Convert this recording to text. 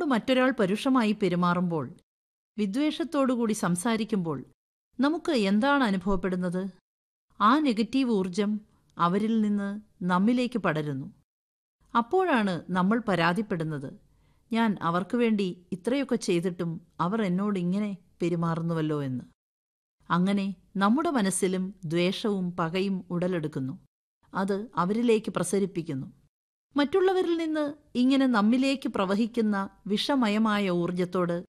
മറ്റൊരാൾ പരുഷമായി പെരുമാറുമ്പോൾ വിദ്വേഷത്തോടുകൂടി സംസാരിക്കുമ്പോൾ നമുക്ക് എന്താണ് അനുഭവപ്പെടുന്നത് ആ നെഗറ്റീവ് ഊർജം അവരിൽ നിന്ന് നമ്മിലേക്ക് പടരുന്നു അപ്പോഴാണ് നമ്മൾ പരാതിപ്പെടുന്നത് ഞാൻ അവർക്ക് വേണ്ടി ഇത്രയൊക്കെ ചെയ്തിട്ടും അവർ എന്നോട് ഇങ്ങനെ പെരുമാറുന്നുവല്ലോ എന്ന് അങ്ങനെ നമ്മുടെ മനസ്സിലും ദ്വേഷവും പകയും ഉടലെടുക്കുന്നു അത് അവരിലേക്ക് പ്രസരിപ്പിക്കുന്നു മറ്റുള്ളവരിൽ നിന്ന് ഇങ്ങനെ നമ്മിലേക്ക് പ്രവഹിക്കുന്ന വിഷമയമായ ഊർജത്തോട്